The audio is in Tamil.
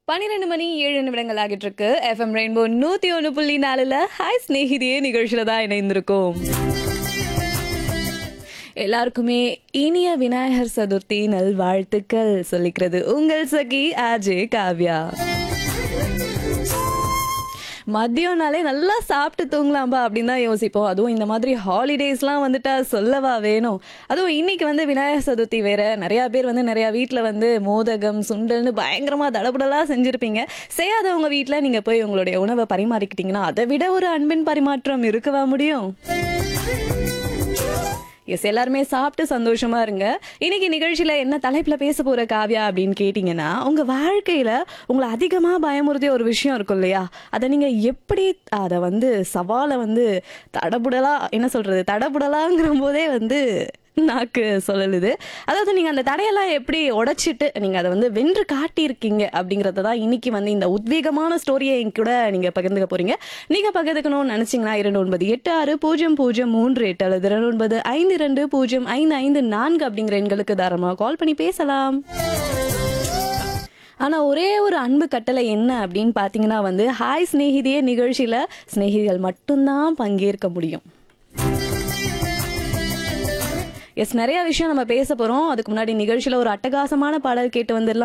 பன்னிரெண்டு மணி ஏழு நிமிடங்கள் ஆகிட்டு இருக்கு எஃப்எம் ரெயின்போ நூத்தி ஒன்று புள்ளி நாலுல ஹாய் ஸ்நேகிதியே நிகழ்ச்சியில தான் இணைந்திருக்கோம் எல்லாருக்குமே இனிய விநாயகர் சதுர்த்தி நல்வாழ்த்துக்கள் சொல்லிக்கிறது உங்கள் சகி ஆஜே காவ்யா மதியம்னாலே நல்லா சாப்பிட்டு தூங்கலாம்பா அப்படின்னு தான் யோசிப்போம் அதுவும் இந்த மாதிரி ஹாலிடேஸ்லாம் வந்துட்டா சொல்லவா வேணும் அதுவும் இன்னைக்கு வந்து விநாயகர் சதுர்த்தி வேற நிறைய பேர் வந்து நிறைய வீட்டில் வந்து மோதகம் சுண்டல்னு பயங்கரமாக தடபுடலாக செஞ்சுருப்பீங்க செய்யாதவங்க வீட்டில் நீங்கள் போய் உங்களுடைய உணவை பரிமாறிக்கிட்டீங்கன்னா அதை விட ஒரு அன்பின் பரிமாற்றம் இருக்கவா முடியும் எஸ் எல்லாருமே சாப்பிட்டு சந்தோஷமா இருங்க இன்னைக்கு நிகழ்ச்சியில என்ன தலைப்புல பேச போற காவ்யா அப்படின்னு கேட்டீங்கன்னா உங்க வாழ்க்கையில உங்களை அதிகமா பயமுறுத்திய ஒரு விஷயம் இருக்கும் இல்லையா அதை நீங்க எப்படி அதை வந்து சவாலை வந்து தடபுடலா என்ன சொல்றது தடபுடலாங்கிற போதே வந்து நாக்கு சொல்லலுது அதாவது நீங்கள் அந்த தடையெல்லாம் எப்படி உடைச்சிட்டு நீங்கள் அதை வந்து வென்று காட்டியிருக்கீங்க அப்படிங்கிறத தான் இன்னைக்கு வந்து இந்த உத்வேகமான ஸ்டோரியை என் கூட நீங்கள் பகிர்ந்துக்க போறீங்க நீங்கள் பகிர்ந்துக்கணும்னு நினச்சிங்கன்னா இரண்டு ஒன்பது எட்டு ஆறு பூஜ்ஜியம் பூஜ்ஜியம் மூன்று எட்டு அல்லது இரண்டு ஒன்பது ஐந்து ரெண்டு பூஜ்ஜியம் ஐந்து ஐந்து நான்கு அப்படிங்கிற எண்களுக்கு தாராளமாக கால் பண்ணி பேசலாம் ஆனால் ஒரே ஒரு அன்பு கட்டளை என்ன அப்படின்னு பார்த்தீங்கன்னா வந்து ஹாய் ஸ்நேகிதியே நிகழ்ச்சியில் ஸ்நேகிதிகள் மட்டும்தான் பங்கேற்க முடியும் எஸ் நிறைய விஷயம் நம்ம பேச போறோம் அதுக்கு முன்னாடி நிகழ்ச்சியில ஒரு அட்டகாசமான பாடல் கேட்டு வந்துடலாம்